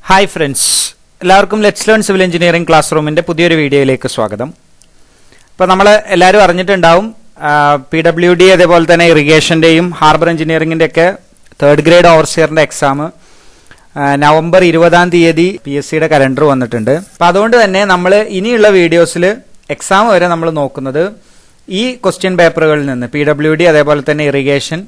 hi friends എല്ലാവർക്കും let's learn civil engineering class റൂമിന്റെ പുതിയൊരു വീഡിയോയിലേക്ക് സ്വാഗതം അപ്പോൾ നമ്മൾ എല്ലാവരും അറിഞ്ഞിട്ടുണ്ടാവും പി ഡബ്ല്യു ഡി അതേപോലെ തന്നെ ഇറിഗേഷന്റെയും ഹാർബർ എഞ്ചിനീയറിംഗിന്റെ ഒക്കെ തേർഡ് ഗ്രേഡ് ഓവർസിയറിന്റെ എക്സാം നവംബർ ഇരുപതാം തീയതി പി എസ് സിയുടെ കലണ്ടർ വന്നിട്ടുണ്ട് അപ്പം അതുകൊണ്ട് തന്നെ നമ്മൾ ഇനിയുള്ള വീഡിയോസിൽ എക്സാം വരെ നമ്മൾ നോക്കുന്നത് ഈ ക്വസ്റ്റ്യൻ പേപ്പറുകളിൽ നിന്ന് പി ഡബ്ല്യു ഡി അതേപോലെ തന്നെ ഇറിഗേഷൻ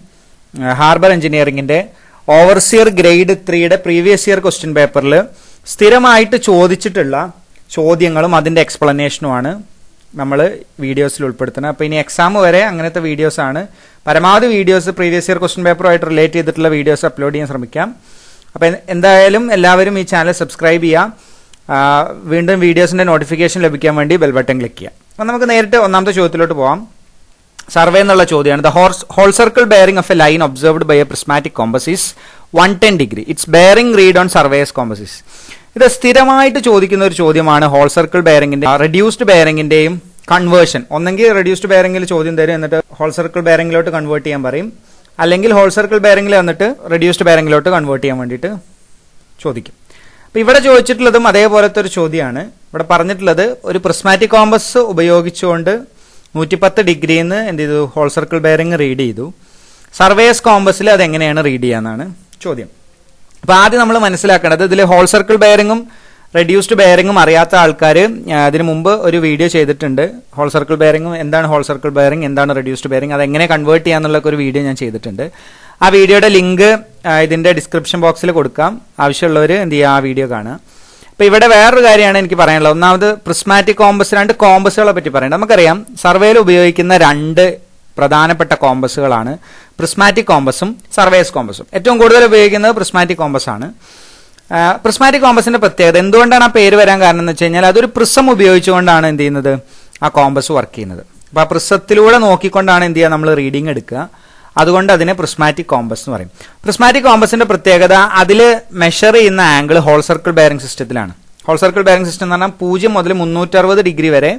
ഹാർബർ എഞ്ചിനീയറിംഗിന്റെ ഓവർസിയർ ഗ്രേഡ് ത്രീയുടെ പ്രീവിയസ് ഇയർ ക്വസ്റ്റ്യൻ പേപ്പറിൽ സ്ഥിരമായിട്ട് ചോദിച്ചിട്ടുള്ള ചോദ്യങ്ങളും അതിന്റെ എക്സ്പ്ലനേഷനുമാണ് നമ്മൾ വീഡിയോസിൽ ഉൾപ്പെടുത്തുന്നത് അപ്പോൾ ഇനി എക്സാം വരെ അങ്ങനത്തെ വീഡിയോസ് ആണ് പരമാവധി വീഡിയോസ് പ്രീവിയസ് ഇയർ ക്വസ്റ്റ്യൻ പേപ്പറുമായിട്ട് റിലേറ്റ് ചെയ്തിട്ടുള്ള വീഡിയോസ് അപ്ലോഡ് ചെയ്യാൻ ശ്രമിക്കാം അപ്പോൾ എന്തായാലും എല്ലാവരും ഈ ചാനൽ സബ്സ്ക്രൈബ് ചെയ്യാം ആ, വീണ്ടും വീഡിയോസിന്റെ നോട്ടിഫിക്കേഷൻ ലഭിക്കാൻ വേണ്ടി ബെൽ ബട്ടൺ ക്ലിക്ക് ചെയ്യാം അപ്പോൾ നമുക്ക് നേരിട്ട് ഒന്നാമത്തെ ചോദ്യത്തിലോട്ട് പോവാം സർവേ എന്നുള്ള ചോദ്യമാണ് the holes whole circle bearing of a line observed by a prismatic compass is one ten degree it's bearing read on surveyor's compass is ഇത് സ്ഥിരമായിട്ട് ചോദിക്കുന്ന ഒരു ചോദ്യമാണ് ഹോൾ സർക്കിൾ ബെയറിംഗിന്റെ റെഡ്യൂസ്ഡ് ബെയറിംഗിന്റെയും കൺവേർഷൻ ഒന്നെങ്കിൽ റെഡ്യൂസ്ഡ് ബെയറിംഗിൽ ചോദ്യം തരും എന്നിട്ട് ഹോൾ സർക്കിൾ ബെയറിംഗിലോട്ട് കൺവേർട്ട് ചെയ്യാൻ പറയും അല്ലെങ്കിൽ ഹോൾ സർക്കിൾ ബെയറിംഗിൽ വന്നിട്ട് റെഡ്യൂസ്ഡ് ബെയറിംഗിലോട്ട് കൺവേർട്ട് ചെയ്യാൻ വേണ്ടിയിട്ട് ചോദിക്കും അപ്പൊ ഇവിടെ ചോദിച്ചിട്ടുള്ളതും അതേപോലത്തെ ഒരു ചോദ്യമാണ് ഇവിടെ പറഞ്ഞിട്ടുള്ളത് ഒരു പ്രിസ്മാറ്റിക് കോമ്പസ് ഉപയോഗിച്ചുകൊണ്ട് നൂറ്റിപ്പത്ത് ഡിഗ്രിയിൽ നിന്ന് എന്ത് ചെയ്തു ഹോൾ സർക്കിൾ ബെയറിംഗ് റീഡ് ചെയ്തു സർവേസ് കോമ്പസിൽ അത് എങ്ങനെയാണ് റീഡ് ചെയ്യാന്നാണ് ചോദ്യം അപ്പൊ ആദ്യം നമ്മൾ മനസ്സിലാക്കേണ്ടത് ഇതിൽ ഹോൾ സർക്കിൾ ബെയറിംഗും റെഡ്യൂസ്ഡ് ബെയറിംഗും അറിയാത്ത ആൾക്കാർ അതിന് മുമ്പ് ഒരു വീഡിയോ ചെയ്തിട്ടുണ്ട് ഹോൾ സർക്കിൾ ബെയറിംഗും എന്താണ് ഹോൾ സർക്കിൾ ബെയറിംഗ് എന്താണ് റെഡ്യൂസ്ഡ് ബെയറിംഗ് അത് എങ്ങനെ കൺവേർട്ട് ചെയ്യാന്നുള്ള ഒരു വീഡിയോ ഞാൻ ചെയ്തിട്ടുണ്ട് ആ വീഡിയോയുടെ ലിങ്ക് ഇതിന്റെ ഡിസ്ക്രിപ്ഷൻ ബോക്സിൽ കൊടുക്കാം ആവശ്യമുള്ളവർ എന്ത് ചെയ്യുക ആ വീഡിയോ കാണുക അപ്പൊ ഇവിടെ വേറൊരു കാര്യമാണ് എനിക്ക് പറയാനുള്ളത് ഒന്നാമത് പ്രിസ്മാറ്റിക് കോമ്പസ് രണ്ട് കോമ്പസുകളെ പറ്റി പറയേണ്ടത് നമുക്കറിയാം സർവേയിൽ ഉപയോഗിക്കുന്ന രണ്ട് പ്രധാനപ്പെട്ട കോമ്പസുകളാണ് പ്രിസ്മാറ്റിക് കോമ്പസും സർവേസ് കോമ്പസും ഏറ്റവും കൂടുതൽ ഉപയോഗിക്കുന്നത് പ്രിസ്മാറ്റിക് കോമ്പസ് ആണ് പ്രിസ്മാറ്റിക് കോമ്പസിന്റെ പ്രത്യേകത എന്തുകൊണ്ടാണ് ആ പേര് വരാൻ കാരണം എന്ന് വെച്ച് കഴിഞ്ഞാൽ അതൊരു പ്രിസം ഉപയോഗിച്ചുകൊണ്ടാണ് എന്ത് ചെയ്യുന്നത് ആ കോമ്പസ് വർക്ക് ചെയ്യുന്നത് അപ്പൊ ആ പ്രിസത്തിലൂടെ നോക്കിക്കൊണ്ടാണ് എന്ത് ചെയ്യുക നമ്മൾ റീഡിംഗ് എടുക്കുക അതുകൊണ്ട് അതിനെ പ്രിസ്മാറ്റിക് കോമ്പസ് എന്ന് പറയും പ്രിസ്മാറ്റിക് കോമ്പസിന്റെ പ്രത്യേകത അതിൽ മെഷർ ചെയ്യുന്ന ആംഗിൾ ഹോൾ സർക്കിൾ ബെയറിംഗ് സിസ്റ്റത്തിലാണ് ഹോൾ സർക്കിൾ ബെയറിംഗ് സിസ്റ്റം എന്ന് പറഞ്ഞാൽ പൂജ്യം മുതൽ മുന്നൂറ്ററുപത് ഡിഗ്രി വരെ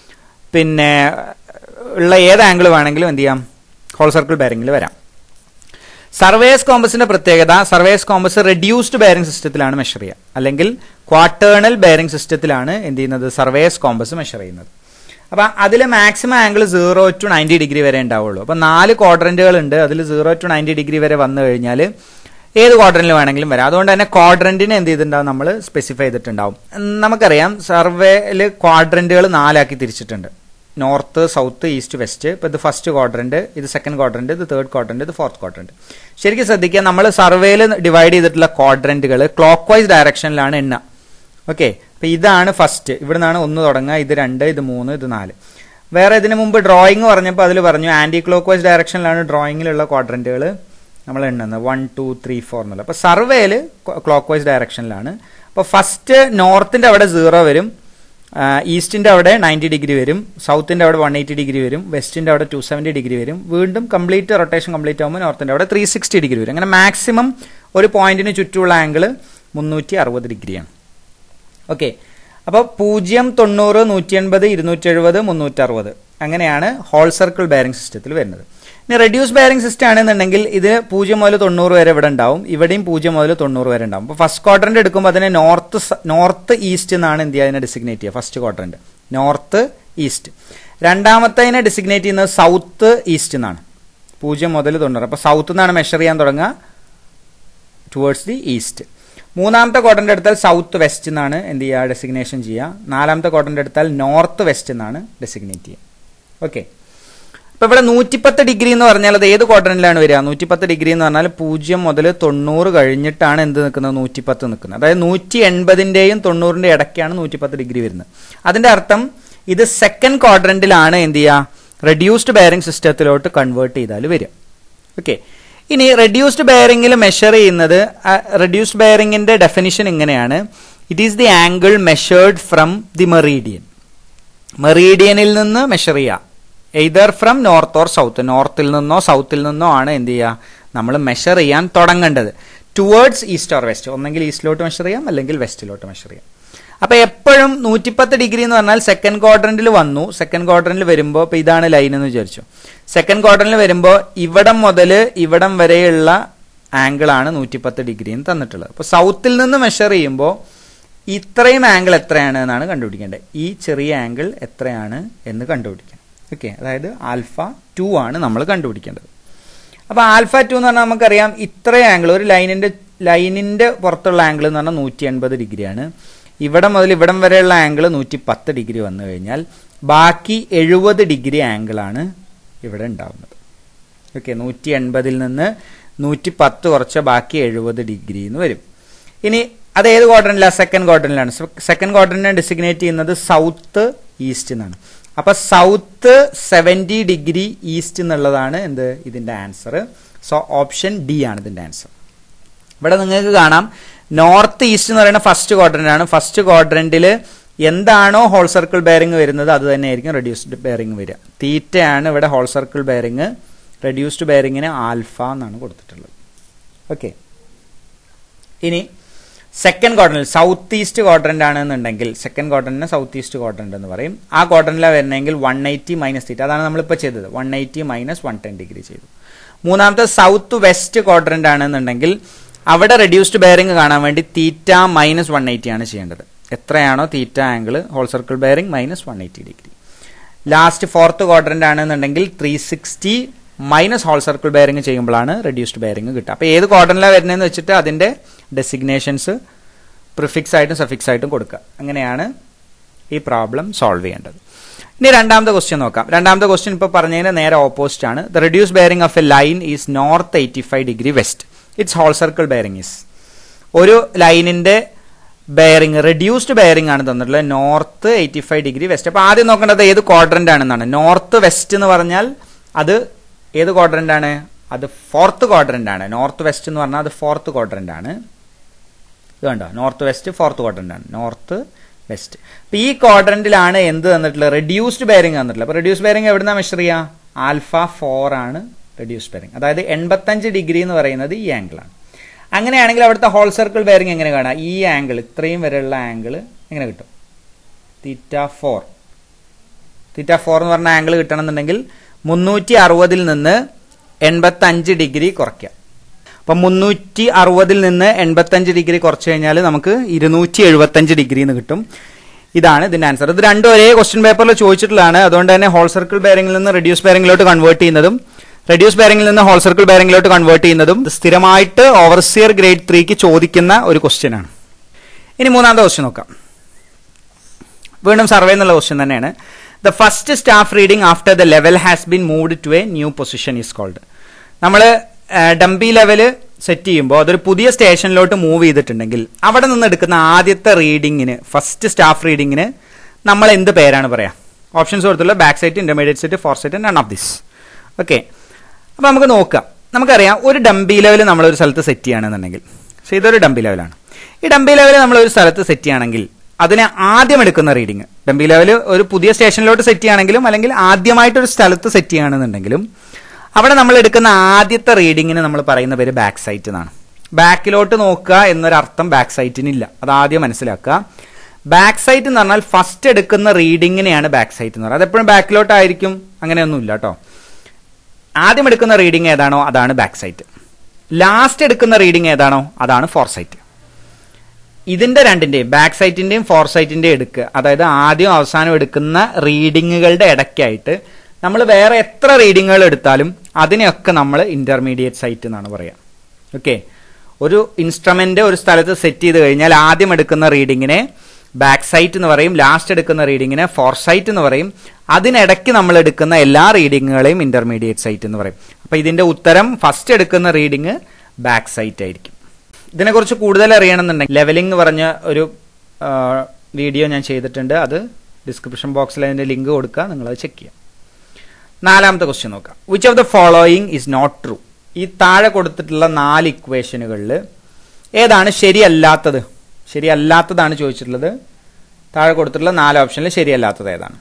പിന്നെ ഉള്ള ഏത് ആംഗിൾ വേണമെങ്കിലും എന്ത് ചെയ്യാം ഹോൾ സർക്കിൾ ബെയറിംഗിൽ വരാം സർവേസ് കോമ്പസിന്റെ പ്രത്യേകത സർവേസ് കോമ്പസ് റെഡ്യൂസ്ഡ് ബെയറിംഗ് സിസ്റ്റത്തിലാണ് മെഷർ ചെയ്യുക അല്ലെങ്കിൽ ക്വാർട്ടേണൽ ബെയറിംഗ് സിസ്റ്റത്തിലാണ് എന്ത് ചെയ്യുന്നത് സർവേസ് കോമ്പസ് മെഷർ ചെയ്യുന്നത് അപ്പൊ അതിൽ maximum angle zero to ninety degree വരെ ഉണ്ടാവുള്ളൂ അപ്പൊ നാല് ക്വാഡ്രന്റുകൾ ഉണ്ട് അതിൽ സീറോ ടു നയൻറ്റി ഡിഗ്രി വരെ വന്നു കഴിഞ്ഞാൽ ഏത് ക്വാഡ്രന്റിൽ വേണമെങ്കിലും വരാം അതുകൊണ്ട് തന്നെ ക്വാഡ്രന്റിന് എന്ത് ചെയ്തിട്ടുണ്ടാവും നമ്മൾ സ്പെസിഫൈ ചെയ്തിട്ടുണ്ടാവും നമുക്കറിയാം സർവേയിൽ ക്വാഡ്രന്റുകൾ നാലാക്കി തിരിച്ചിട്ടുണ്ട് നോർത്ത് സൗത്ത് ഈസ്റ്റ് വെസ്റ്റ് ഇപ്പൊ ഇത് ഫസ്റ്റ് ക്വാഡ്രന്റ് ഇത് സെക്കൻഡ് ക്വാഡ്രന്റ് ഇത് തേർഡ് ക്വാഡ്രന്റ് ഇത് ഫോർത്ത് ക്വാഡ്രന്റ് ശരിക്കും ശ്രദ്ധിക്കുക നമ്മൾ സർവേയിൽ ഡിവൈഡ് ചെയ്തിട്ടുള്ള ക്വാഡ്രന്റുകൾ ക്ലോക്ക് വൈസ് ഡയറക്ഷനിലാണ് എണ്ണ ഓക്കെ അപ്പൊ ഇതാണ് ഫസ്റ്റ് ഇവിടെ നിന്നാണ് ഒന്ന് തുടങ്ങുക ഇത് രണ്ട് ഇത് മൂന്ന് ഇത് നാല് വേറെ ഇതിനു മുമ്പ് ഡ്രോയിങ് പറഞ്ഞപ്പോൾ അതിൽ പറഞ്ഞു ആന്റി ക്ലോക്ക് വൈസ് ഡയറക്ഷനിലാണ് ഡ്രോയിങ്ങിലുള്ള ക്വാഡ്രന്റുകൾ നമ്മൾ എണ്ണുന്നത് വൺ ടു ത്രീ ഫോർ എന്നുള്ള അപ്പൊ സർവേയിൽ ക്ലോക്ക് വൈസ് ഡയറക്ഷനിലാണ് അപ്പൊ ഫസ്റ്റ് നോർത്തിന്റെ അവിടെ സീറോ വരും ഈസ്റ്റിന്റെ അവിടെ നയൻറ്റി ഡിഗ്രി വരും സൗത്തിന്റെ അവിടെ വൺ എയ്റ്റി ഡിഗ്രി വരും വെസ്റ്റിന്റെ അവിടെ ടു സെവൻറ്റി ഡിഗ്രി വരും വീണ്ടും കംപ്ലീറ്റ് റൊട്ടേഷൻ കംപ്ലീറ്റ് ആകുമ്പോൾ നോർത്തിന്റെ അവിടെ ത്രീ സിക്സ്റ്റി ഡിഗ്രി വരും അങ്ങനെ മാക്സിമം ഒരു പോയിന്റിന് ചുറ്റുമുള്ള ആംഗിൾ മുന്നൂറ്റി അറുപത് ഡിഗ്രിയാണ് ഓക്കെ അപ്പോൾ പൂജ്യം തൊണ്ണൂറ് നൂറ്റി എൺപത് ഇരുന്നൂറ്റി എഴുപത് മുന്നൂറ്റി അറുപത് അങ്ങനെയാണ് ഹോൾ സർക്കിൾ ബെയറിംഗ് സിസ്റ്റത്തിൽ വരുന്നത് ഇനി റെഡ്യൂസ് ബെയറിംഗ് സിസ്റ്റം ആണെന്നുണ്ടെങ്കിൽ ഇത് പൂജ്യം മുതൽ തൊണ്ണൂറ് വരെ ഇവിടെ ഉണ്ടാവും ഇവിടെയും പൂജ്യം മുതൽ തൊണ്ണൂറ് വരെ ഉണ്ടാവും അപ്പോൾ ഫസ്റ്റ് ക്വാർട്ടറിന്റെ എടുക്കുമ്പോൾ അതിനെ നോർത്ത് നോർത്ത് ഈസ്റ്റ് എന്നാണ് എന്ത് ചെയ്യുക അതിനെ ഡിസിഗ്നേറ്റ് ചെയ്യുക ഫസ്റ്റ് ക്വാർട്ടറിന്റെ നോർത്ത് ഈസ്റ്റ് രണ്ടാമത്തതിനെ ഡിസിഗ്നേറ്റ് ചെയ്യുന്നത് സൗത്ത് ഈസ്റ്റ് എന്നാണ് പൂജ്യം മുതൽ തൊണ്ണൂറ് അപ്പോൾ സൗത്ത് നിന്നാണ് മെഷർ ചെയ്യാൻ തുടങ്ങുക ടുവേർഡ്സ് ദി ഈസ്റ്റ് മൂന്നാമത്തെ ക്വാർട്ടറിന്റെ എടുത്താൽ സൗത്ത് വെസ്റ്റ് എന്നാണ് എന്ത് ചെയ്യുക ഡെസിഗ്നേഷൻ ചെയ്യുക നാലാമത്തെ ക്വാർട്ടറിന്റെ എടുത്താൽ നോർത്ത് വെസ്റ്റ് എന്നാണ് ഡെസിഗ്നേറ്റ് ചെയ്യുക ഓക്കെ അപ്പൊ ഇവിടെ നൂറ്റിപ്പത്ത് ഡിഗ്രി എന്ന് പറഞ്ഞാൽ അത് ഏത് ക്വാർട്ടറിലാണ് വരിക നൂറ്റിപ്പത്ത് ഡിഗ്രി എന്ന് പറഞ്ഞാൽ പൂജ്യം മുതൽ തൊണ്ണൂറ് കഴിഞ്ഞിട്ടാണ് എന്ത് നിൽക്കുന്നത് നൂറ്റിപ്പത്ത് നിൽക്കുന്നത് അതായത് നൂറ്റി എൺപതിന്റെയും തൊണ്ണൂറിന്റെ ഇടയ്ക്കാണ് നൂറ്റിപ്പത്ത് ഡിഗ്രി വരുന്നത് അതിന്റെ അർത്ഥം ഇത് സെക്കൻഡ് ക്വാഡ്രന്റിലാണ് എന്ത് ചെയ്യുക റെഡ്യൂസ്ഡ് ബെയറിംഗ് സിസ്റ്റത്തിലോട്ട് കൺവേർട്ട് ചെയ്താൽ വരിക ഓക്കെ ഇനി റെഡ്യൂസ്ഡ് ബെയറിംഗിൽ മെഷർ ചെയ്യുന്നത് റെഡ്യൂസ്ഡ് ബെയറിംഗിന്റെ ഡെഫിനിഷൻ ഇങ്ങനെയാണ് it is the angle measured from the meridian മെറീഡിയനിൽ നിന്ന് മെഷർ ചെയ്യുക either from north or south നോർത്തിൽ നിന്നോ സൗത്തിൽ നിന്നോ ആണ് എന്ത് ചെയ്യുക നമ്മൾ മെഷർ ചെയ്യാൻ തുടങ്ങേണ്ടത് ടുവേർഡ്സ് ഈസ്റ്റ് ഓർ വെസ്റ്റ് ഒന്നെങ്കിൽ ഈസ്റ്റിലോട്ട് മെഷർ ചെയ്യാം അല്ലെങ്കിൽ വെസ്റ്റിലോട്ട് മെഷർ ചെയ്യാം അപ്പൊ എപ്പോഴും നൂറ്റിപ്പത്ത് ഡിഗ്രി എന്ന് പറഞ്ഞാൽ സെക്കൻഡ് ക്വാർട്ടറിൽ വന്നു സെക്കൻഡ് ക്വാർട്ടറിൽ വരുമ്പോൾ ഇപ്പൊ ഇതാണ് ലൈൻ എന്ന് വിചാരിച്ചു സെക്കൻഡ് ക്വാർട്ടറിൽ വരുമ്പോൾ ഇവിടം മുതൽ ഇവിടം വരെയുള്ള ആംഗിൾ ആണ് നൂറ്റിപ്പത്ത് ഡിഗ്രി എന്ന് തന്നിട്ടുള്ളത് അപ്പോൾ സൗത്തിൽ നിന്ന് മെഷർ ചെയ്യുമ്പോൾ ഇത്രയും ആംഗിൾ എത്രയാണ് എന്നാണ് കണ്ടുപിടിക്കേണ്ടത് ഈ ചെറിയ ആംഗിൾ എത്രയാണ് എന്ന് കണ്ടുപിടിക്കണം ഓക്കെ അതായത് ആൽഫ ടു ആണ് നമ്മൾ കണ്ടുപിടിക്കേണ്ടത് അപ്പോൾ ആൽഫ ടു എന്ന് പറഞ്ഞാൽ നമുക്കറിയാം ഇത്രയും ആംഗിൾ ഒരു ലൈനിന്റെ ലൈനിന്റെ പുറത്തുള്ള ആംഗിൾ എന്ന് പറഞ്ഞാൽ നൂറ്റി എൺപത് ഡിഗ്രിയാണ് ഇവിടെ മുതൽ ഇവിടം വരെയുള്ള ആംഗിൾ നൂറ്റി പത്ത് ഡിഗ്രി വന്നു കഴിഞ്ഞാൽ ബാക്കി എഴുപത് ഡിഗ്രി ആംഗിളാണ് ഇവിടെ ഉണ്ടാവുന്നത് ഓക്കെ നൂറ്റി എൺപതിൽ നിന്ന് നൂറ്റി പത്ത് കുറച്ച ബാക്കി എഴുപത് ഡിഗ്രി എന്ന് വരും ഇനി അത് ഏത് ക്വാഡ്രന്റിലാണ് സെക്കൻഡ് ക്വാഡ്രന്റിലാണ് സെക്കൻഡ് ക്വാഡ്രന്റിനെ ഡിസിഗ്നേറ്റ് ചെയ്യുന്നത് സൗത്ത് ഈസ്റ്റ് എന്നാണ് അപ്പൊ സൗത്ത് സെവൻറ്റി ഡിഗ്രി ഈസ്റ്റ് എന്നുള്ളതാണ് എന്ത് ഇതിന്റെ ആൻസർ സോ ഓപ്ഷൻ ഡി ആണ് ഇതിന്റെ ആൻസർ ഇവിടെ നിങ്ങൾക്ക് കാണാം നോർത്ത് ഈസ്റ്റ് എന്ന് പറയുന്ന ഫസ്റ്റ് ക്വാഡ്രന്റ് ആണ് ഫസ്റ്റ് ക്വാഡ്രന്റിൽ എന്താണോ ഹോൾ സർക്കിൾ ബെയറിംഗ് വരുന്നത് അത് തന്നെയായിരിക്കും റെഡ്യൂസ്ഡ് ബെയറിംഗ് വരിക തീറ്റയാണ് ഇവിടെ ഹോൾ സർക്കിൾ ബെയറിംഗ് റെഡ്യൂസ്ഡ് ബെയറിങ്ങിന് ആൽഫ എന്നാണ് കൊടുത്തിട്ടുള്ളത് ഓക്കെ ഇനി second quadrant south east quadrant ആണെന്നുണ്ടെങ്കിൽ സെക്കൻഡ് ക്വാഡ്രന്റിനെ സൗത്ത് ഈസ്റ്റ് ക്വാഡ്രന്റ് എന്ന് പറയും ആ ക്വാഡ്രന്റിലാണ് വരുന്നതെങ്കിൽ വൺ എയ്റ്റി മൈനസ് തീറ്റ അതാണ് നമ്മളിപ്പോൾ ചെയ്തത് one eighty minus one ten degree ചെയ്തു മൂന്നാമത്തെ സൗത്ത് വെസ്റ്റ് ക്വാഡ്രന്റ് ആണെന്നുണ്ടെങ്കിൽ അവിടെ റെഡ്യൂസ്ഡ് ബെയറിംഗ് കാണാൻ വേണ്ടി തീറ്റ മൈനസ് വൺ എയ്റ്റി ആണ് ചെയ്യേണ്ടത് എത്രയാണോ theta angle whole circle bearing minus one eighty degree last fourth quadrant ആണെന്നുണ്ടെങ്കിൽ three sixty minus whole circle bearing ചെയ്യുമ്പോഴാണ് റെഡ്യൂസ്ഡ് ബെയറിംഗ് കിട്ടുക അപ്പോൾ ഏത് ക്വാഡ്രന്റിലാണ് വരുന്നതെന്ന് വെച്ചിട്ട് അതിന്റെ ഡെസിഗ്നേഷൻസ് പ്രിഫിക്സ് ആയിട്ടും സഫിക്സ് ആയിട്ടും കൊടുക്കുക അങ്ങനെയാണ് ഈ പ്രോബ്ലം സോൾവ് ചെയ്യേണ്ടത് ഇനി രണ്ടാമത്തെ ക്വസ്റ്റ്യൻ നോക്കാം രണ്ടാമത്തെ ക്വസ്റ്റ്യൻ ഇപ്പോൾ പറഞ്ഞതിന് നേരെ ഓപ്പോസിറ്റ് ആണ് the reduce bearing of a line is north eighty five degree west it's whole circle bearing is ഒരു ലൈനിന്റെ ബെയറിംഗ് റെഡ്യൂസ്ഡ് ബെയറിംഗ് ആണ് തന്നിട്ടുള്ളത് north eighty five degree west അപ്പോൾ ആദ്യം നോക്കേണ്ടത് ഏത് ക്വാഡ്രന്റ് ആണെന്നാണ് നോർത്ത് വെസ്റ്റ് എന്ന് പറഞ്ഞാൽ അത് ഏത് ക്വാഡ്രന്റ് ആണ് അത് ഫോർത്ത് ക്വാഡ്രന്റ് ആണ് നോർത്ത് വെസ്റ്റ് എന്ന് പറഞ്ഞാൽ അത് ഫോർത്ത് ക്വാഡ്രന്റ് ആണ് ഇത് കണ്ടോ നോർത്ത് വെസ്റ്റ് ഫോർത്ത് ക്വാഡ്രന്റ് ആണ് നോർത്ത് വെസ്റ്റ് അപ്പൊ ഈ ക്വാഡ്രന്റിലാണ് എന്ത് തന്നിട്ടുള്ളത് റെഡ്യൂസ്ഡ് ബെയറിംഗ് തന്നിട്ടുള്ളത് അപ്പൊ റെഡ്യൂസ് ബെയറിംഗ് എവിടുന്ന മെഷർ ചെയ്യുക ആൽഫ ഫോർ ആണ് റെഡ്യൂസ് ബെയറിംഗ് അതായത് എൺപത്തഞ്ച് ഡിഗ്രി എന്ന് പറയുന്നത് ഈ ആംഗിൾ ആണ് അങ്ങനെയാണെങ്കിൽ അവിടുത്തെ ഹോൾ സർക്കിൾ ബെയറിംഗ് എങ്ങനെ കാണാം ഈ ആംഗിൾ ഇത്രയും വരെയുള്ള ആംഗിൾ എങ്ങനെ കിട്ടും തീറ്റ ഫോർ തീറ്റ ഫോർ എന്ന് പറഞ്ഞ ആംഗിൾ കിട്ടണമെന്നുണ്ടെങ്കിൽ മുന്നൂറ്റി അറുപതിൽ നിന്ന് എൺപത്തി അഞ്ച് ഡിഗ്രി കുറയ്ക്കാം അപ്പം മുന്നൂറ്റി അറുപതിൽ നിന്ന് എൺപത്തഞ്ച് ഡിഗ്രി കുറച്ച് കഴിഞ്ഞാൽ നമുക്ക് ഇരുന്നൂറ്റി എഴുപത്തഞ്ച് ഡിഗ്രി എന്ന് കിട്ടും ഇതാണ് ഇതിന്റെ ആൻസർ ഇത് രണ്ടും ഒരേ ക്വസ്റ്റ്യൻ പേപ്പറിൽ ചോദിച്ചിട്ടുള്ളതാണ് അതുകൊണ്ട് തന്നെ ഹോൾ സർക്കിൾ ബെയറിംഗിൽ നിന്ന് റെഡ്യൂസ് ബെയറിംഗിലോട്ട് കൺവേർട്ട് ചെയ്യുന്നതും റെഡ്യൂസ് ബെയറിംഗിൽ നിന്ന് ഹോൾ സർക്കിൾ ബെയറിംഗിലോട്ട് കൺവേർട്ട് ചെയ്യുന്നതും സ്ഥിരമായിട്ട് ഓവർസിയർ ഗ്രേഡ് ത്രീക്ക് ചോദിക്കുന്ന ഒരു ക്വസ്റ്റ്യൻ ആണ് ഇനി മൂന്നാമത്തെ ക്വസ്റ്റ്യൻ നോക്കാം വീണ്ടും സർവേ എന്നുള്ള ക്വസ്റ്റ്യൻ തന്നെയാണ് the first staff reading after the level has been moved to a new position is called നമ്മൾ ഡംപി ലെവല് സെറ്റ് ചെയ്യുമ്പോൾ അതൊരു പുതിയ സ്റ്റേഷനിലോട്ട് മൂവ് ചെയ്തിട്ടുണ്ടെങ്കിൽ അവിടെ നിന്ന് എടുക്കുന്ന ആദ്യത്തെ റീഡിങ്ങിന് ഫസ്റ്റ് സ്റ്റാഫ് റീഡിങ്ങിന് നമ്മൾ എന്ത് പേരാണ് പറയാ ഓപ്ഷൻസ് കൊടുത്തുള്ള back sight intermediate sight fore sight none of this okay അപ്പൊ നമുക്ക് നോക്കാം നമുക്കറിയാം ഒരു ഡംപി ലെവൽ നമ്മൾ ഒരു സ്ഥലത്ത് സെറ്റ് ചെയ്യുകയാണെന്നുണ്ടെങ്കിൽ പക്ഷേ ഇതൊരു ഡംപി ലെവലാണ് ഈ ഡംപി ലെവൽ നമ്മൾ ഒരു സ്ഥലത്ത് സെറ്റ് ചെയ്യുകയാണെങ്കിൽ അതിനെ ആദ്യം എടുക്കുന്ന റീഡിങ് ഡംപി ലെവൽ ഒരു പുതിയ സ്റ്റേഷനിലോട്ട് സെറ്റ് ചെയ്യുകയാണെങ്കിലും അല്ലെങ്കിൽ ആദ്യമായിട്ട് ഒരു സ്ഥലത്ത് സെറ്റ് ചെയ്യുകയാണെന്നുണ്ടെങ്കിലും അവിടെ നമ്മൾ എടുക്കുന്ന ആദ്യത്തെ റീഡിങ്ങിന് നമ്മൾ പറയുന്ന പേര് ബാക്ക് സൈറ്റ് എന്നാണ് ബാക്കിലോട്ട് നോക്കുക എന്നൊരർത്ഥം ബാക്ക് സൈറ്റിനില്ല അത് ആദ്യം മനസ്സിലാക്കുക ബാക്ക് സൈറ്റ് എന്ന് പറഞ്ഞാൽ ഫസ്റ്റ് എടുക്കുന്ന റീഡിങ്ങിനെയാണ് ബാക്ക് സൈറ്റ് എന്ന് പറയുന്നത് അതെപ്പോഴും ബാക്കിലോട്ടായിരിക്കും അങ്ങനെയൊന്നുമില്ല കേട്ടോ ആദ്യം എടുക്കുന്ന റീഡിംഗ് ഏതാണോ അതാണ് ബാക്ക് സൈറ്റ് ലാസ്റ്റ് എടുക്കുന്ന റീഡിംഗ് ഏതാണോ അതാണ് ഫോർ സൈറ്റ് ഇതിന്റെ രണ്ടിന്റെയും ബാക്ക് സൈറ്റിന്റെയും ഫോർ സൈറ്റിന്റെയും എടുക്കുക അതായത് ആദ്യം അവസാനം എടുക്കുന്ന റീഡിങ്ങുകളുടെ ഇടയ്ക്കായിട്ട് നമ്മൾ വേറെ എത്ര റീഡിങ്ങുകൾ എടുത്താലും അതിനെയൊക്കെ നമ്മൾ ഇന്റർമീഡിയറ്റ് സൈറ്റ് എന്നാണ് പറയുക ഓക്കെ ഒരു ഇൻസ്ട്രുമെന്റ് ഒരു സ്ഥലത്ത് സെറ്റ് ചെയ്ത് കഴിഞ്ഞാൽ ആദ്യം എടുക്കുന്ന റീഡിങ്ങിനെ ബാക്ക് സൈറ്റ് എന്ന് പറയും ലാസ്റ്റ് എടുക്കുന്ന റീഡിങ്ങിനെ ഫോർ സൈറ്റ് എന്ന് പറയും അതിനിടയ്ക്ക് നമ്മൾ എടുക്കുന്ന എല്ലാ റീഡിങ്ങുകളെയും ഇന്റർമീഡിയറ്റ് സൈറ്റ് എന്ന് പറയും അപ്പൊ ഇതിന്റെ ഉത്തരം ഫസ്റ്റ് എടുക്കുന്ന റീഡിങ് ബാക്ക് സൈറ്റ് ആയിരിക്കും ഇതിനെക്കുറിച്ച് കൂടുതൽ അറിയണമെന്നുണ്ടെങ്കിൽ ലെവലിംഗ് എന്ന് പറഞ്ഞ ഒരു വീഡിയോ ഞാൻ ചെയ്തിട്ടുണ്ട് അത് ഡിസ്ക്രിപ്ഷൻ ബോക്സിൽ അതിന്റെ ലിങ്ക് കൊടുക്കുക നിങ്ങളത് ചെക്ക് ചെയ്യാം നാലാമത്തെ ക്വസ്റ്റ്യൻ നോക്കാം which of the following is not true ഈ താഴെ കൊടുത്തിട്ടുള്ള നാല് ഇക്വേഷനുകളിൽ ഏതാണ് ശരിയല്ലാത്തത് ശരിയല്ലാത്തതാണ് ചോദിച്ചിട്ടുള്ളത് താഴെ കൊടുത്തിട്ടുള്ള നാല് ഓപ്ഷനിൽ ശരിയല്ലാത്തത് ഏതാണ്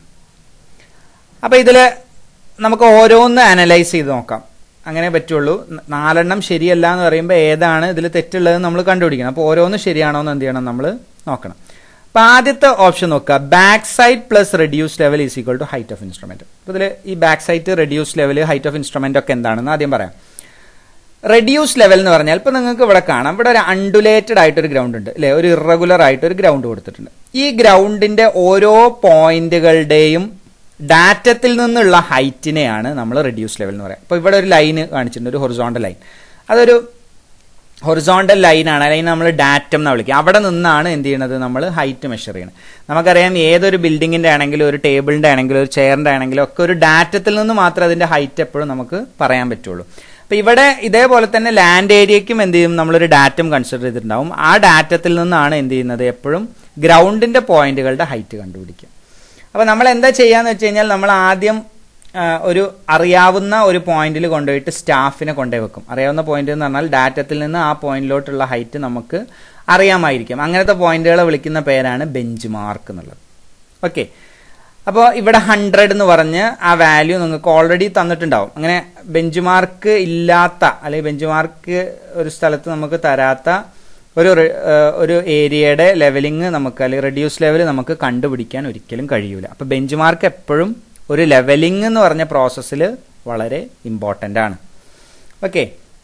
അപ്പൊ ഇതില് നമുക്ക് ഓരോന്ന് അനലൈസ് ചെയ്ത് നോക്കാം അങ്ങനെ പറ്റുള്ളൂ നാലെണ്ണം ശരിയല്ല എന്ന് പറയുമ്പോൾ ഏതാണ് ഇതിൽ തെറ്റുള്ളത് നമ്മൾ കണ്ടുപിടിക്കണം അപ്പോൾ ഓരോന്ന് ശരിയാണോ എന്ന് എന്ത് ചെയ്യണം നമ്മൾ നോക്കണം അപ്പൊ ആദ്യത്തെ ഓപ്ഷൻ നോക്കുക back side plus reduce level is equal to height of instrument അപ്പൊ ഇതിൽ ഈ back sight reduce level height of instrument ഒക്കെ എന്താണെന്ന് ആദ്യം പറയാം റെഡ്യൂസ് ലെവൽ എന്ന് പറഞ്ഞാൽ ഇപ്പൊ നിങ്ങൾക്ക് ഇവിടെ കാണാം ഇവിടെ ഒരു അണ്ടുലേറ്റഡ് ആയിട്ടൊരു ഗ്രൗണ്ട് ഉണ്ട് അല്ലെ ഒരു ഇറഗുലർ ആയിട്ട് ഒരു ഗ്രൗണ്ട് കൊടുത്തിട്ടുണ്ട് ഈ ഗ്രൗണ്ടിന്റെ ഓരോ പോയിന്റുകളുടെയും ഡാറ്റത്തിൽ നിന്നുള്ള ഹൈറ്റിനെയാണ് നമ്മൾ റെഡ്യൂസ് ലെവൽ എന്ന് പറയാം അപ്പൊ ഇവിടെ ഒരു ലൈന് കാണിച്ചിട്ടുണ്ട് ഒരു ഹൊറിസോണ്ടൽ ലൈൻ അതൊരു ഹൊറിസോണ്ടൽ ലൈനാണ് ലൈൻ നമ്മൾ ഡാറ്റം എന്ന് വിളിക്കുക അവിടെ നിന്നാണ് എന്ത് ചെയ്യുന്നത് നമ്മൾ ഹൈറ്റ് മെഷർ ചെയ്യുന്നത് നമുക്കറിയാം ഏതൊരു ബിൽഡിങ്ങിന്റെ ആണെങ്കിലും ഒരു ടേബിളിന്റെ ആണെങ്കിലും ഒരു ചെയറിന്റെ ആണെങ്കിലും ഒക്കെ ഒരു ഡാറ്റത്തിൽ നിന്ന് മാത്രമേ അതിന്റെ ഹൈറ്റ് എപ്പോഴും നമുക്ക് പറയാൻ പറ്റുള്ളൂ അപ്പൊ ഇവിടെ ഇതേപോലെ തന്നെ ലാൻഡ് ഏരിയയ്ക്കും എന്ത് ചെയ്യും നമ്മളൊരു ഡാറ്റം കൺസിഡർ ചെയ്തിട്ടുണ്ടാവും ആ ഡാറ്റത്തിൽ നിന്നാണ് എന്ത് ചെയ്യുന്നത് എപ്പോഴും ഗ്രൗണ്ടിന്റെ പോയിന്റുകളുടെ ഹൈറ്റ് കണ്ടുപിടിക്കുക അപ്പൊ നമ്മൾ എന്താ ചെയ്യാന്ന് വെച്ച് കഴിഞ്ഞാൽ നമ്മൾ ആദ്യം ആ, ഒരു അറിയാവുന്ന ഒരു പോയിന്റിൽ കൊണ്ടുപോയിട്ട് സ്റ്റാഫിനെ കൊണ്ടുപോയി വെക്കും അറിയാവുന്ന പോയിന്റ് എന്ന് പറഞ്ഞാൽ ഡാറ്റത്തിൽ നിന്ന് ആ പോയിന്റിലോട്ടുള്ള ഹൈറ്റ് നമുക്ക് അറിയാമായിരിക്കും അങ്ങനത്തെ പോയിന്റുകളെ വിളിക്കുന്ന പേരാണ് ബെഞ്ച് മാർക്ക് എന്നുള്ളത് ഓക്കെ അപ്പോൾ ഇവിടെ ഹൺഡ്രഡ് എന്ന് പറഞ്ഞ് ആ വാല്യൂ നിങ്ങൾക്ക് ഓൾറെഡി തന്നിട്ടുണ്ടാവും അങ്ങനെ ബെഞ്ച് മാർക്ക് ഇല്ലാത്ത അല്ലെങ്കിൽ ബെഞ്ച് മാർക്ക് ഒരു സ്ഥലത്ത് നമുക്ക് തരാത്ത ഒരു റെ- ഏഹ് ഒരു ഏരിയയുടെ ലെവലിംഗ് നമുക്ക് അല്ലെങ്കിൽ റെഡ്യൂസ് ലെവൽ നമുക്ക് കണ്ടുപിടിക്കാൻ ഒരിക്കലും കഴിയൂല അപ്പൊ ബെഞ്ച് മാർക്ക് എപ്പോഴും ഒരു ലെവലിംഗ് എന്ന് പറഞ്ഞ പ്രോസസ്സിൽ വളരെ ഇമ്പോർട്ടൻ്റ് ആണ് ഓക്കെ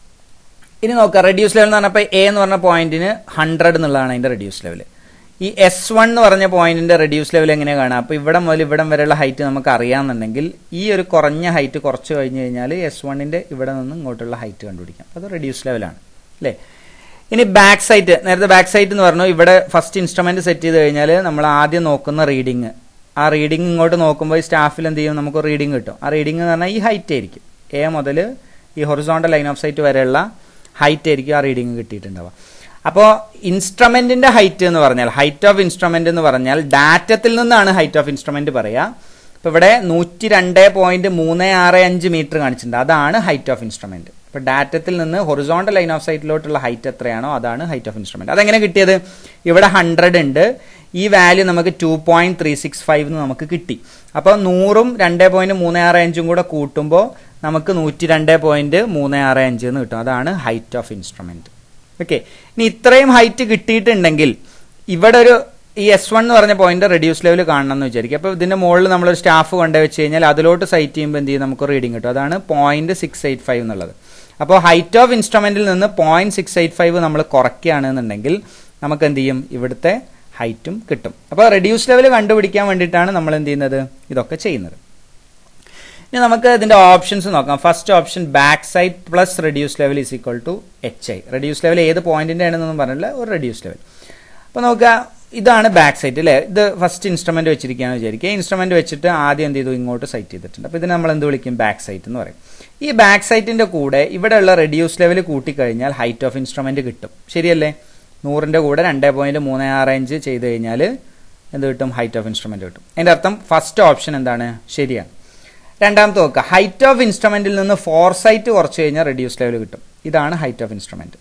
ഇനി നോക്കാം റെഡ്യൂസ് ലെവൽ എന്ന് പറഞ്ഞപ്പോൾ എ എന്ന് പറഞ്ഞ പോയിന്റിന് ഹൺഡ്രഡ് എന്നുള്ളതാണ് അതിന്റെ റെഡ്യൂസ് ലെവൽ ഈ എസ് വൺ എന്ന് പറഞ്ഞ പോയിന്റിന്റെ റെഡ്യൂസ് ലെവൽ എങ്ങനെയാണ് കാണുക അപ്പോൾ ഇവിടെ മുതൽ ഇവിടം വരെയുള്ള ഹൈറ്റ് നമുക്ക് അറിയാമെന്നുണ്ടെങ്കിൽ ഈ ഒരു കുറഞ്ഞ ഹൈറ്റ് കുറച്ച് കഴിഞ്ഞ് കഴിഞ്ഞാൽ എസ് വണ്ണിന്റെ ഇവിടെ നിന്ന് ഇങ്ങോട്ടുള്ള ഹൈറ്റ് കണ്ടുപിടിക്കാം അത് റെഡ്യൂസ് ലെവലാണ് അല്ലേ ഇനി ബാക്ക് സൈറ്റ് നേരത്തെ ബാക്ക് സൈറ്റ് എന്ന് പറഞ്ഞു ഇവിടെ ഫസ്റ്റ് ഇൻസ്ട്രുമെന്റ് സെറ്റ് ചെയ്ത് കഴിഞ്ഞാൽ നമ്മൾ ആദ്യം നോക്കുന്ന റീഡിങ് ആ റീഡിങ് ഇങ്ങോട്ട് നോക്കുമ്പോൾ ഈ സ്റ്റാഫിൽ എന്ത് ചെയ്യും നമുക്ക് റീഡിങ് കിട്ടും ആ റീഡിങ് എന്ന് പറഞ്ഞാൽ ഈ ഹൈറ്റ് ആയിരിക്കും എ മുതൽ ഈ ഹൊറിസോണ്ടൽ ലൈൻ ഓഫ് സൈറ്റ് വരെയുള്ള ഹൈറ്റ് ആയിരിക്കും ആ റീഡിങ് കിട്ടിയിട്ടുണ്ടാവുക അപ്പോൾ ഇൻസ്ട്രുമെന്റിന്റെ ഹൈറ്റ് എന്ന് പറഞ്ഞാൽ ഹൈറ്റ് ഓഫ് ഇൻസ്ട്രുമെന്റ് എന്ന് പറഞ്ഞാൽ ഡാറ്റത്തിൽ നിന്നാണ് ഹൈറ്റ് ഓഫ് ഇൻസ്ട്രുമെന്റ് പറയുക ഇപ്പൊ ഇവിടെ നൂറ്റി രണ്ട് പോയിന്റ് മൂന്ന് ആറ് അഞ്ച് മീറ്റർ കാണിച്ചിട്ടുണ്ട് അതാണ് ഹൈറ്റ് ഓഫ് ഇൻസ്ട്രുമെന്റ് ഇപ്പൊ ഡാറ്റത്തിൽ നിന്ന് ഹൊറിസോണ്ടൽ ലൈൻ ഓഫ് സൈറ്റിലോട്ടുള്ള ഹൈറ്റ് എത്രയാണോ അതാണ് ഹൈറ്റ് ഓഫ് ഇൻസ്ട്രുമെന്റ് അതെങ്ങനെ കിട്ടിയത് ഇവിടെ ഹൺഡ്രഡ് ഉണ്ട് ഈ വാല്യൂ നമുക്ക് two point three six five നമുക്ക് കിട്ടി അപ്പോൾ നൂറും രണ്ട് പോയിന്റ് മൂന്ന് ആറ് അഞ്ചും കൂടെ കൂട്ടുമ്പോൾ നമുക്ക് നൂറ്റി രണ്ട് പോയിന്റ് മൂന്ന് ആറ് അഞ്ച് എന്ന് കിട്ടും അതാണ് ഹൈറ്റ് ഓഫ് ഇൻസ്ട്രുമെന്റ് ഓക്കെ ഇനി ഇത്രയും ഹൈറ്റ് കിട്ടിയിട്ടുണ്ടെങ്കിൽ ഇവിടെ ഒരു ഈ എസ് വൺ എന്ന് പറഞ്ഞ പോയിന്റ് റെഡ്യൂസ് ലെവൽ കാണണം എന്ന് വിചാരിക്കും അപ്പോൾ ഇതിന്റെ മുകളിൽ നമ്മളൊരു സ്റ്റാഫ് കൊണ്ടു വെച്ച് കഴിഞ്ഞാൽ അതിലോട്ട് സൈറ്റ് ചെയ്യുമ്പോൾ എന്ത് ചെയ്യും നമുക്ക് റീഡിംഗ് കിട്ടും അതാണ് പോയിന്റ് സിക്സ് എയ്റ്റ് ഫൈവ് എന്നുള്ളത് അപ്പോൾ ഹൈറ്റ് ഓഫ് ഇൻസ്ട്രുമെന്റിൽ നിന്ന് പോയിന്റ് സിക്സ് എയ്റ്റ് ഫൈവ് നമ്മൾ കുറയ്ക്കുകയാണെന്നുണ്ടെങ്കിൽ നമുക്ക് എന്ത് ചെയ്യും ഇവിടുത്തെ ഹൈറ്റും കിട്ടും അപ്പോൾ റെഡ്യൂസ് ലെവൽ കണ്ടുപിടിക്കാൻ വേണ്ടിയിട്ടാണ് നമ്മൾ എന്ത് ചെയ്യുന്നത് ഇതൊക്കെ ചെയ്യുന്നത് ഇനി നമുക്ക് ഇതിന്റെ ഓപ്ഷൻസ് നോക്കാം first option back side plus reduce level is equal to H I reduce level ഏത് പോയിന്റിന്റെ ആണെന്നൊന്നും പറഞ്ഞില്ല ഒരു റെഡ്യൂസ് ലെവൽ അപ്പോൾ നോക്കുക ഇതാണ് ബാക്ക് സൈറ്റ് അല്ലേ ഇത് ഫസ്റ്റ് ഇൻസ്ട്രുമെന്റ് വെച്ചിരിക്കുകയാണെന്ന് വിചാരിക്കുക ഇൻസ്ട്രുമെന്റ് വെച്ചിട്ട് ആദ്യം എന്ത് ചെയ്തു ഇങ്ങോട്ട് സൈറ്റ് ചെയ്തിട്ടുണ്ട് അപ്പോൾ ഇതിന് നമ്മൾ എന്ത് വിളിക്കും ബാക്ക് സൈറ്റ് എന്ന് പറയും ഈ ബാക്ക് സൈറ്റിന്റെ കൂടെ ഇവിടെയുള്ള റെഡ്യൂസ് ലെവൽ കൂട്ടിക്കഴിഞ്ഞാൽ ഹൈറ്റ് ഓഫ് ഇൻസ്ട്രുമെന്റ് കിട്ടും ശരിയല്ലേ നൂറിന്റെ കൂടെ രണ്ട് പോയിന്റ് മൂന്ന് ആറ് അഞ്ച് ചെയ്ത് കഴിഞ്ഞാൽ എന്ത് കിട്ടും ഹൈറ്റ് ഓഫ് ഇൻസ്ട്രുമെന്റ് കിട്ടും അതിന്റെ അർത്ഥം ഫസ്റ്റ് ഓപ്ഷൻ എന്താണ് ശരിയാണ് രണ്ടാമത്തെ നോക്കുക ഹൈറ്റ് ഓഫ് ഇൻസ്ട്രുമെന്റിൽ നിന്ന് ഫോർ സൈറ്റ് കുറച്ച് കഴിഞ്ഞാൽ റെഡ്യൂസ് ലെവൽ കിട്ടും ഇതാണ് ഹൈറ്റ് ഓഫ് ഇൻസ്ട്രുമെന്റ്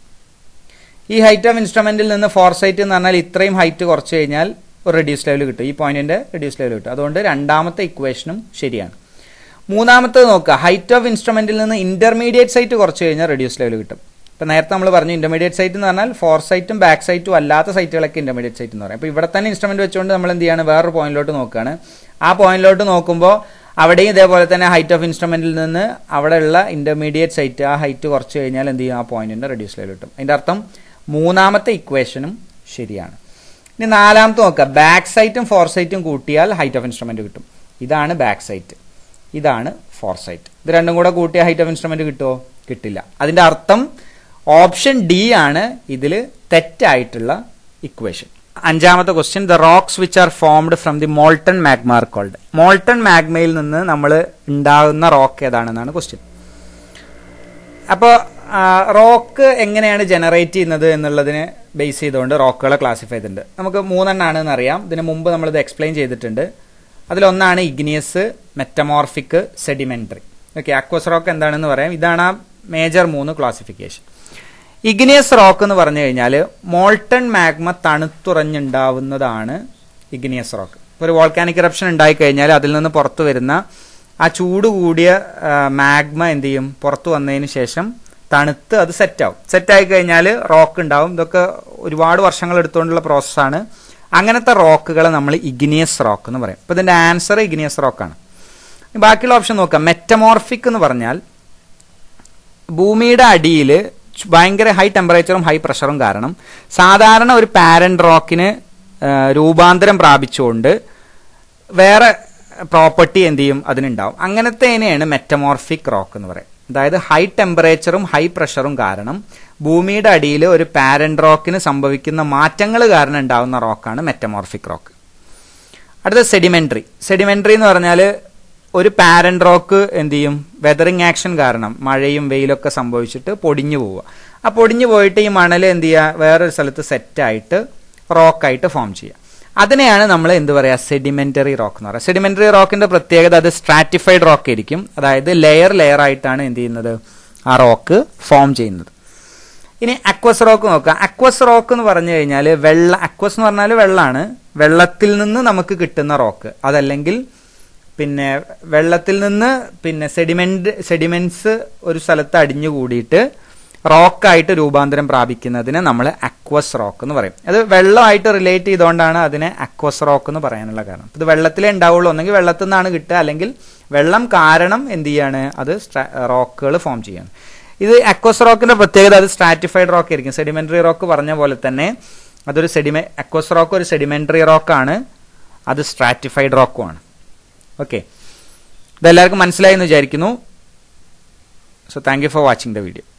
ഈ ഹൈറ്റ് ഓഫ് ഇൻസ്ട്രുമെന്റിൽ നിന്ന് ഫോർ സൈറ്റ് എന്ന് പറഞ്ഞാൽ ഇത്രയും ഹൈറ്റ് കുറച്ച് കഴിഞ്ഞാൽ ഒരു റെഡ്യൂസ് ലെവൽ കിട്ടും ഈ പോയിന്റിന്റെ റെഡ്യൂസ് ലെവൽ കിട്ടും അതുകൊണ്ട് രണ്ടാമത്തെ ഇക്വേഷനും ശരിയാണ് മൂന്നാമത്തത് നോക്കുക ഹൈറ്റ് ഓഫ് ഇൻസ്ട്രുമെന്റിൽ നിന്ന് ഇന്റർമീഡിയറ്റ് സൈറ്റ് കുറച്ച് കഴിഞ്ഞാൽ റെഡ്യൂസ് ലെവൽ കിട്ടും ഇപ്പൊ നേരത്തെ നമ്മൾ പറഞ്ഞു ഇന്റർമീഡിയറ്റ് സൈറ്റ് എന്ന് പറഞ്ഞാൽ ഫോർ സൈറ്റും ബാക്ക് സൈറ്റും അല്ലാത്ത സൈറ്റുകളൊക്കെ ഇന്റർമീഡിയറ്റ് സൈറ്റ് എന്ന് പറയും അപ്പൊ ഇവിടെ തന്നെ ഇൻസ്ട്രുമെന്റ് വെച്ചുകൊണ്ട് നമ്മൾ എന്ത് ചെയ്യാണ് വേറൊരു പോയിന്റിലോട്ട് നോക്കുകയാണ് ആ പോയിന്റിലോട്ട് നോക്കുമ്പോൾ അവിടെയും ഇതേപോലെ തന്നെ ഹൈറ്റ് ഓഫ് ഇൻസ്ട്രുമെന്റിൽ നിന്ന് അവിടെയുള്ള ഇന്റർമീഡിയറ്റ് സൈറ്റ് ആ ഹൈറ്റ് കുറച്ച് കഴിഞ്ഞാൽ എന്ത് ചെയ്യും ആ പോയിന്റിന്റെ റെഡ്യൂസ് ലെവൽ കിട്ടും അതിന്റെ അർത്ഥം മൂന്നാമത്തെ ഇക്വേഷനും ശരിയാണ് ഇനി നാലാമത്തെ നോക്കുക ബാക്ക് സൈറ്റും ഫോർ സൈറ്റും കൂട്ടിയാൽ ഹൈറ്റ് ഓഫ് ഇൻസ്ട്രുമെന്റ് കിട്ടും ഇതാണ് ബാക്ക് സൈറ്റ് ഇതാണ് ഫോർ സൈറ്റ് ഇത് രണ്ടും കൂടെ കൂട്ടിയ ഹൈറ്റ് ഓഫ് ഇൻസ്ട്രുമെന്റ് കിട്ടുമോ കിട്ടില്ല അതിന്റെ അർത്ഥം ഓപ്ഷൻ ഡി ആണ് ഇതിൽ തെറ്റായിട്ടുള്ള ഇക്വേഷൻ അഞ്ചാമത്തെ question the rocks which are formed from the molten magma called molten മാഗ്മയിൽ നിന്ന് നമ്മൾ ഉണ്ടാകുന്ന റോക്ക് ഏതാണെന്നാണ് ക്വസ്റ്റ്യൻ അപ്പോൾ റോക്ക് എങ്ങനെയാണ് ജനറേറ്റ് ചെയ്യുന്നത് എന്നുള്ളതിനെ ബേസ് ചെയ്തുകൊണ്ട് റോക്കുകളെ ക്ലാസിഫൈ ചെയ്തിട്ടുണ്ട് നമുക്ക് മൂന്നെണ്ണമാണ് എന്നറിയാം ഇതിന് മുമ്പ് നമ്മളിത് എക്സ്പ്ലെയിൻ ചെയ്തിട്ടുണ്ട് അതിലൊന്നാണ് igneous metamorphic sedimentary okay aqueous rock എന്താണെന്ന് പറയാം ഇതാണ് ആ മേജർ മൂന്ന് ക്ലാസിഫിക്കേഷൻ ഇഗ്നിയസ് റോക്ക് എന്ന് പറഞ്ഞു കഴിഞ്ഞാൽ മോൾട്ടൺ മാഗ്മ തണുത്തുറഞ്ഞുണ്ടാവുന്നതാണ് ഇഗ്നിയസ് റോക്ക് ഇപ്പോൾ ഒരു വോൾക്കാനിക് ഇറപ്ഷൻ ഉണ്ടായി കഴിഞ്ഞാൽ അതിൽ നിന്ന് പുറത്തു വരുന്ന ആ ചൂട് കൂടിയ മാഗ്മ എന്ത് ചെയ്യും പുറത്തു വന്നതിന് ശേഷം തണുത്ത് അത് സെറ്റാവും സെറ്റായി കഴിഞ്ഞാൽ റോക്ക് ഉണ്ടാവും ഇതൊക്കെ ഒരുപാട് വർഷങ്ങൾ എടുത്തുകൊണ്ടുള്ള പ്രോസസ്സാണ് അങ്ങനത്തെ റോക്കുകളെ നമ്മൾ ഇഗ്നിയസ് റോക്ക് എന്ന് പറയും അപ്പോൾ ഇതിന്റെ ആൻസർ ഇഗ്നിയസ് റോക്കാണ് ബാക്കിയുള്ള ഓപ്ഷൻ നോക്കാം മെറ്റമോർഫിക് എന്ന് പറഞ്ഞാൽ ഭൂമിയുടെ അടിയിൽ ഭയങ്കര ഹൈ ടെമ്പറേച്ചറും ഹൈ പ്രഷറും കാരണം സാധാരണ ഒരു പാരന്റ് റോക്കിന് രൂപാന്തരം പ്രാപിച്ചുകൊണ്ട് വേറെ പ്രോപ്പർട്ടി എന്ത് ചെയ്യും അതിനുണ്ടാവും അങ്ങനത്തേനെയാണ് മെറ്റമോർഫിക് റോക്ക് എന്ന് പറയും അതായത് ഹൈ ടെമ്പറേച്ചറും ഹൈ പ്രഷറും കാരണം ഭൂമിയുടെ അടിയിൽ ഒരു പാരന്റ് റോക്കിന് സംഭവിക്കുന്ന മാറ്റങ്ങൾ കാരണം ഉണ്ടാവുന്ന റോക്കാണ് മെറ്റമോർഫിക് റോക്ക് അടുത്ത സെഡിമെന്ററി സെഡിമെന്ററി എന്ന് പറഞ്ഞാൽ ഒരു പാരന്റ് റോക്ക് എന്ത് ചെയ്യും വെതറിങ് ആക്ഷൻ കാരണം മഴയും വെയിലൊക്കെ സംഭവിച്ചിട്ട് പൊടിഞ്ഞു പോവുക ആ പൊടിഞ്ഞു പോയിട്ട് ഈ മണൽ എന്ത് ചെയ്യുക വേറൊരു സ്ഥലത്ത് സെറ്റായിട്ട് റോക്കായിട്ട് ഫോം ചെയ്യുക അതിനെയാണ് നമ്മൾ എന്ത് പറയുക സെഡിമെന്ററി റോക്ക് എന്ന് പറയുക സെഡിമെന്ററി റോക്കിന്റെ പ്രത്യേകത അത് സ്ട്രാറ്റിഫൈഡ് റോക്ക് ആയിരിക്കും അതായത് ലെയർ ലെയർ ആയിട്ടാണ് എന്ത് ചെയ്യുന്നത് ആ റോക്ക് ഫോം ചെയ്യുന്നത് ഇനി അക്വസ് റോക്ക് നോക്കുക അക്വസ് റോക്ക് എന്ന് പറഞ്ഞു കഴിഞ്ഞാൽ വെള്ള അക്വസ് എന്ന് പറഞ്ഞാൽ വെള്ളമാണ് വെള്ളത്തിൽ നിന്ന് നമുക്ക് കിട്ടുന്ന റോക്ക് അതല്ലെങ്കിൽ പിന്നെ വെള്ളത്തിൽ നിന്ന് പിന്നെ സെഡിമെന്റ് സെഡിമെന്റ്സ് ഒരു സ്ഥലത്ത് അടിഞ്ഞു കൂടിയിട്ട് റോക്കായിട്ട് രൂപാന്തരം പ്രാപിക്കുന്നതിന് നമ്മൾ അക്വസ് റോക്ക് എന്ന് പറയും അത് വെള്ളമായിട്ട് റിലേറ്റ് ചെയ്തുകൊണ്ടാണ് അതിനെ അക്വസ് റോക്ക് എന്ന് പറയാനുള്ള കാരണം ഇത് വെള്ളത്തിലേ ഉണ്ടാവുള്ളൂ ഒന്നെങ്കിൽ വെള്ളത്തിൽ നിന്നാണ് കിട്ടുക അല്ലെങ്കിൽ വെള്ളം കാരണം എന്ത് ചെയ്യാണ് അത് റോക്കുകൾ ഫോം ചെയ്യാണ് ഇത് അക്വസ് റോക്കിന്റെ പ്രത്യേകത അത് സ്ട്രാറ്റിഫൈഡ് റോക്ക് ആയിരിക്കും സെഡിമെന്ററി റോക്ക് പറഞ്ഞ പോലെ തന്നെ അതൊരു സെഡിമെ അക്വസ് റോക്ക് ഒരു സെഡിമെന്ററി റോക്കാണ് അത് സ്ട്രാറ്റിഫൈഡ് റോക്കുമാണ് ഓക്കെ ഇതെല്ലാവർക്കും മനസ്സിലായി എന്ന് വിചാരിക്കുന്നു so thank you for watching the video